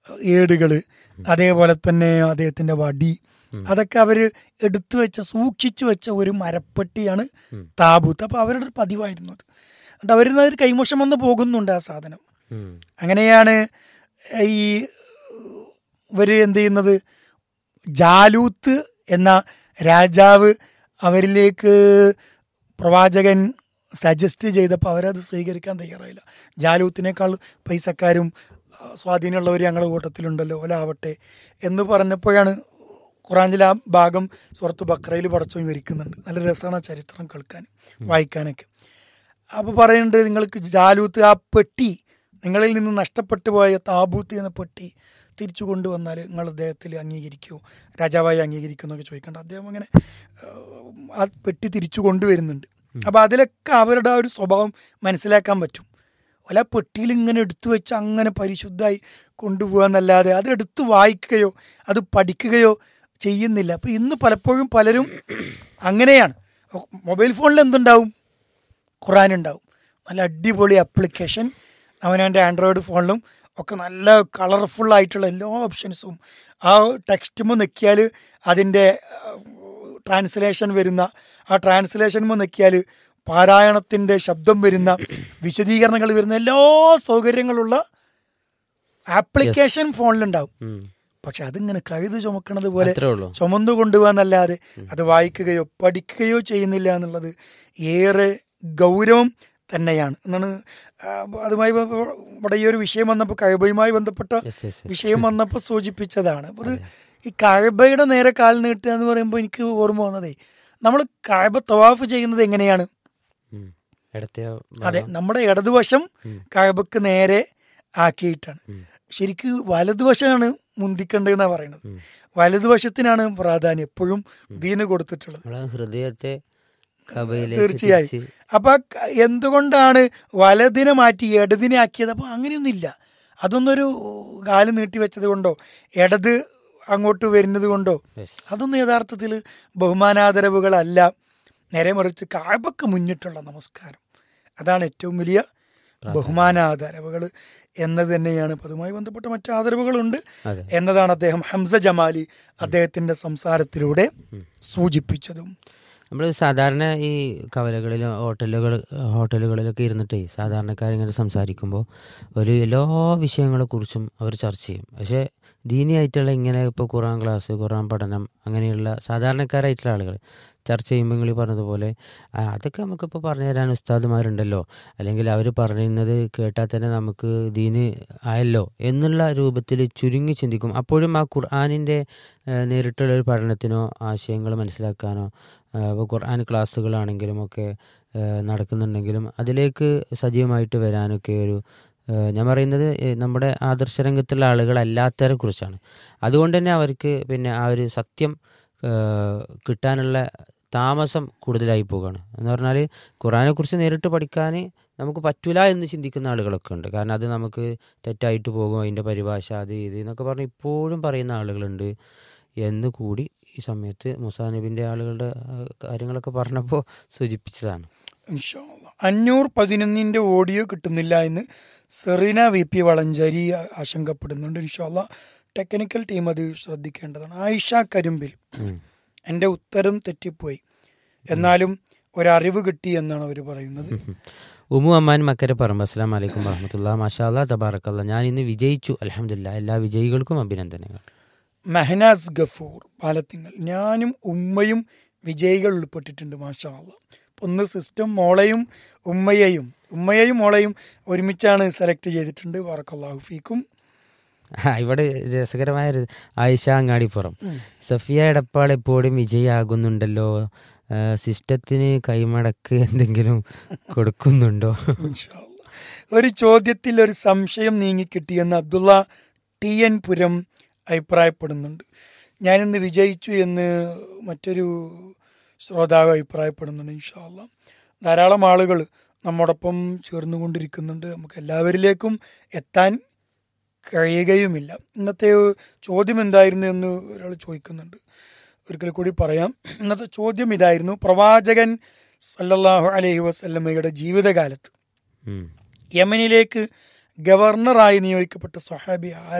ഏടുകൾ അതേപോലെ തന്നെ അദ്ദേഹത്തിന്റെ വടി അതൊക്കെ അവര് എടുത്തു വെച്ച സൂക്ഷിച്ചു വെച്ച ഒരു മരപ്പെട്ടിയാണ് താബൂത്ത് അപ്പൊ അവരുടെ ഒരു പതിവായിരുന്നു അത് എന്നിട്ട് അവരിൽ കൈമോശം വന്ന് പോകുന്നുണ്ട് ആ സാധനം ഉം. അങ്ങനെയാണ് ഈ ഇവര് എന്ത് ചെയ്യുന്നത് ജാലൂത്ത് എന്ന രാജാവ് അവരിലേക്ക് പ്രവാചകൻ സജസ്റ്റ് ചെയ്തപ്പോൾ അവരത് സ്വീകരിക്കാൻ തയ്യാറായില്ല ജാലൂത്തിനേക്കാൾ പൈസക്കാരും ആ, സ്വാധീനമുള്ളവർ ഞങ്ങളുടെ കൂട്ടത്തിലുണ്ടല്ലോ ഓലാവട്ടെ എന്ന് പറഞ്ഞപ്പോഴാണ് ഖുറാനിലെ ആ ഭാഗം സുഹൃത്ത് ബക്രയിൽ പടച്ചു വിവരിക്കുന്നുണ്ട് നല്ല രസമാണ് ആ ചരിത്രം കേൾക്കാൻ വായിക്കാനൊക്കെ അപ്പോൾ പറയുന്നുണ്ട് നിങ്ങൾക്ക് ജാലൂത്ത് ആ പെട്ടി നിങ്ങളിൽ നിന്ന് നഷ്ടപ്പെട്ടു പോയ താബൂത്ത് എന്ന പെട്ടി തിരിച്ചു കൊണ്ടുവന്നാൽ നിങ്ങൾ അദ്ദേഹത്തിൽ അംഗീകരിക്കുമോ രാജാവായി അംഗീകരിക്കുമോ എന്നൊക്കെ ചോദിക്കണ്ട അദ്ദേഹം അങ്ങനെ ഏഹ്, ആ പെട്ടി തിരിച്ചു കൊണ്ടുവരുന്നുണ്ട് അപ്പോൾ അതിലൊക്കെ അവരുടെ ആ ഒരു സ്വഭാവം മനസ്സിലാക്കാൻ പറ്റും അല്ല പെട്ടിയിൽ ഇങ്ങനെ എടുത്തു വെച്ച് അങ്ങനെ പരിശുദ്ധമായി കൊണ്ടുപോകാന്നല്ലാതെ അത് എടുത്ത് വായിക്കുകയോ അത് പഠിക്കുകയോ ചെയ്യുന്നില്ല അപ്പോൾ ഇന്ന് പലപ്പോഴും പലരും അങ്ങനെയാണ് മൊബൈൽ ഫോണിൽ എന്തുണ്ടാവും ഖുറാൻ ഉണ്ടാവും നല്ല അടിപൊളി ആപ്ലിക്കേഷൻ അവനവൻ്റെ ആൻഡ്രോയിഡ് ഫോണിലും ഒക്കെ നല്ല കളർഫുൾ ആയിട്ടുള്ള എല്ലാ ഓപ്ഷൻസും ആ ടെക്സ്റ്റുമ്പോൾ നിൽക്കിയാൽ അതിൻ്റെ ട്രാൻസ്ലേഷൻ വരുന്ന ആ ട്രാൻസ്ലേഷനുമ്പോൾ നിൽക്കിയാൽ പാരായണത്തിൻ്റെ ശബ്ദം വരുന്ന വിശദീകരണങ്ങൾ വരുന്ന എല്ലാ സൗകര്യങ്ങളുള്ള ആപ്ലിക്കേഷൻ ഫോണിലുണ്ടാവും ഉം. പക്ഷെ അതിങ്ങനെ കഴുത് ചുമക്കണത് പോലെ അത്രേ ഉള്ളൂ ചുമന്നു കൊണ്ടുപോകാന്നല്ലാതെ അത് വായിക്കുകയോ പഠിക്കുകയോ ചെയ്യുന്നില്ല എന്നുള്ളത് ഏറെ ഗൗരവം തന്നെയാണ് എന്നാണ് ആ, അതുമായി ബ- ഇവിടെ ഈ ഒരു വിഷയം വന്നപ്പോൾ കഴബയുമായി ബന്ധപ്പെട്ട Yes, yes, yes. വിഷയം വന്നപ്പോൾ സൂചിപ്പിച്ചതാണ് അപ്പോൾ ഇത് ഈ കഴബയുടെ നേരെ കാൽ നീട്ടുക എന്ന് പറയുമ്പോൾ എനിക്ക് ഓർമ്മ വന്നതേ നമ്മൾ കഴബ തവാഫ് ചെയ്യുന്നത് എങ്ങനെയാണ് ഉം. ഇടത്തെ അതെ നമ്മുടെ ഇടതുവശം കഴബക്ക് നേരെ ആക്കിയിട്ടാണ് ശരിക്ക് വലതുവശമാണ് മുന്തിക്കേണ്ടതെന്നാണ് പറയുന്നത് വലതുവശത്തിനാണ് പ്രാധാന്യം എപ്പോഴും ദീന് കൊടുത്തിട്ടുള്ളത് നമ്മളെ ഹൃദയത്തെ കബയിലേക്ക് തീർച്ചയായും തിരിച്ച് അപ്പൊ ക- എന്തുകൊണ്ടാണ് വലതിനെ മാറ്റി ഇടതിനെ ആക്കിയത് അപ്പൊ അങ്ങനെയൊന്നുമില്ല അതൊന്നൊരു കാല് നീട്ടി വെച്ചത് കൊണ്ടോ ഇടത് അങ്ങോട്ട് വരുന്നത് കൊണ്ടോ Yes. അതൊന്നും യഥാർത്ഥത്തിൽ ബഹുമാനാദരവുകളല്ല നേരെ മറിച്ച് കാഴ്ബക്ക് മുന്നിട്ടുള്ള നമസ്കാരം അതാണ് ഏറ്റവും വലിയ ബഹുമാനാദരവുകൾ എന്നത് തന്നെയാണ് അപ്പൊ അതുമായി ബന്ധപ്പെട്ട മറ്റു ആദരവുകളുണ്ട് അതെ എന്നതാണ് അദ്ദേഹം ഹംസ ജമാലി അദ്ദേഹത്തിന്റെ സംസാരത്തിലൂടെ സൂചിപ്പിച്ചതും നമ്മൾ സാധാരണ ഈ കവലകളിലും ഹോട്ടലുകൾ ഹോട്ടലുകളിലൊക്കെ ഇരുന്നിട്ടേ സാധാരണക്കാരിങ്ങനെ സംസാരിക്കുമ്പോൾ ഒരു എല്ലാ വിഷയങ്ങളെക്കുറിച്ചും അവർ ചർച്ച ചെയ്യും പക്ഷേ ദീനിയായിട്ടുള്ള ഇങ്ങനെ ഇപ്പോൾ ഖുറാൻ ക്ലാസ് ഖുറാൻ പഠനം അങ്ങനെയുള്ള സാധാരണക്കാരായിട്ടുള്ള ആളുകൾ ചർച്ച ചെയ്യുമ്പോൾ നിങ്ങൾ ഈ പറഞ്ഞതുപോലെ ആ, അതൊക്കെ നമുക്കിപ്പോൾ പറഞ്ഞു തരാൻ ഉസ്താദുമാരുണ്ടല്ലോ അല്ലെങ്കിൽ അവർ പറയുന്നത് കേട്ടാൽ തന്നെ നമുക്ക് ദീന് ആയല്ലോ എന്നുള്ള രൂപത്തിൽ ചുരുങ്ങി ചിന്തിക്കും അപ്പോഴും ആ ഖുർആാനിൻ്റെ നേരിട്ടുള്ള ഒരു പഠനത്തിനോ ആശയങ്ങൾ മനസ്സിലാക്കാനോ ഇപ്പോൾ ഖുർആൻ ക്ലാസ്സുകളാണെങ്കിലും ഒക്കെ ആ, നടക്കുന്നുണ്ടെങ്കിലും അതിലേക്ക് സജീവമായിട്ട് വരാനൊക്കെ ഒരു ആ, ഞാൻ പറയുന്നത് ഏ, നമ്മുടെ ആദർശരംഗത്തുള്ള ആളുകളല്ലാത്തവരെ കുറിച്ചാണ് അതുകൊണ്ട് തന്നെ അവർക്ക് പിന്നെ ആ ഒരു സത്യം ആ, കിട്ടാനുള്ള താമസം കൂടുതലായി പോവുകയാണ് എന്ന് പറഞ്ഞാൽ ഖുറാനെക്കുറിച്ച് നേരിട്ട് പഠിക്കാൻ നമുക്ക് പറ്റൂല എന്ന് ചിന്തിക്കുന്ന ആളുകളൊക്കെ ഉണ്ട് കാരണം അത് നമുക്ക് തെറ്റായിട്ട് പോകും അതിൻ്റെ പരിഭാഷ അത് ഇത് എന്നൊക്കെ പറഞ്ഞ് ഇപ്പോഴും പറയുന്ന ആളുകളുണ്ട് എന്ന് കൂടി ഈ സമയത്ത് മുസാ നബിൻ്റെ ആളുകളുടെ ആ, കാര്യങ്ങളൊക്കെ പറഞ്ഞപ്പോൾ സൂചിപ്പിച്ചതാണ് ഇൻഷാ അള്ളാ. അഞ്ഞൂറ് പതിനൊന്നിന്റെ ഓഡിയോ കിട്ടുന്നില്ല എന്ന് സെറീന വി പി വളഞ്ചേരി ആ- ആശങ്കപ്പെടുന്നുണ്ട് ഇൻഷാല്ല ടെക്നിക്കൽ ടീം അത് ശ്രദ്ധിക്കേണ്ടതാണ് ആയിഷ കരിമ്പിൽ ഉം. എൻ്റെ ഉത്തരം തെറ്റിപ്പോയി എന്നാലും ഒരറിവ് കിട്ടി എന്നാണ് അവർ പറയുന്നത് ഉമു അമ്മാൻ മക്കര പറമ്പ് അസ്സാം വലൈക്കും വറഹമത്തുള്ള മാഷാല്ല തബാറക്കല്ല ഞാൻ ഇന്ന് വിജയിച്ചു അലഹമില്ല എല്ലാ വിജയികൾക്കും അഭിനന്ദനങ്ങൾ മെഹനാസ് ഗഫൂർ പാലത്തിങ്ങൽ ഞാനും ഉമ്മയും വിജയികൾ ഉൾപ്പെട്ടിട്ടുണ്ട് മാഷാ അള്ളാ ഒന്ന് സിസ്റ്റം മോളെയും ഉമ്മയെയും ഉമ്മയെയും മോളെയും ഒരുമിച്ചാണ് സെലക്ട് ചെയ്തിട്ടുണ്ട് വാറക്കല്ലാഹു ഫീക്കും ആ, ഇവിടെ രസകരമായ ഒരു ആയിഷ അങ്ങാടിപ്പുറം സഫിയ എടപ്പാൾ എപ്പോഴും വിജയാകുന്നുണ്ടല്ലോ ആ, സിസ്റ്റത്തിന് കൈമടക്ക് എന്തെങ്കിലും കൊടുക്കുന്നുണ്ടോ ഇൻഷാ അള്ളാ. ഒരു ചോദ്യത്തിൽ ഒരു സംശയം നീങ്ങിക്കിട്ടിയെന്ന് അബ്ദുള്ള ടി എൻ പുരം അഭിപ്രായപ്പെടുന്നുണ്ട് ഞാനിന്ന് വിജയിച്ചു എന്ന് മറ്റൊരു ശ്രോതാവ് അഭിപ്രായപ്പെടുന്നുണ്ട് ഇൻഷാല്ല ധാരാളം ആളുകൾ നമ്മോടൊപ്പം ചേർന്നുകൊണ്ടിരിക്കുന്നുണ്ട് നമുക്ക് എല്ലാവരിലേക്കും എത്താൻ കഴിയുകയുമില്ല ഇന്നത്തെ ചോദ്യം എന്തായിരുന്നു എന്ന് ഒരാൾ ചോദിക്കുന്നുണ്ട് ഒരിക്കൽ കൂടി പറയാം ഇന്നത്തെ ചോദ്യം ഇതായിരുന്നു പ്രവാചകൻ സല്ലല്ലാഹു അലൈഹി വസല്ലമയുടെ ജീവിതകാലത്ത് ഉം. യമനിലേക്ക് ഗവർണറായി നിയോഗിക്കപ്പെട്ട സ്വഹാബി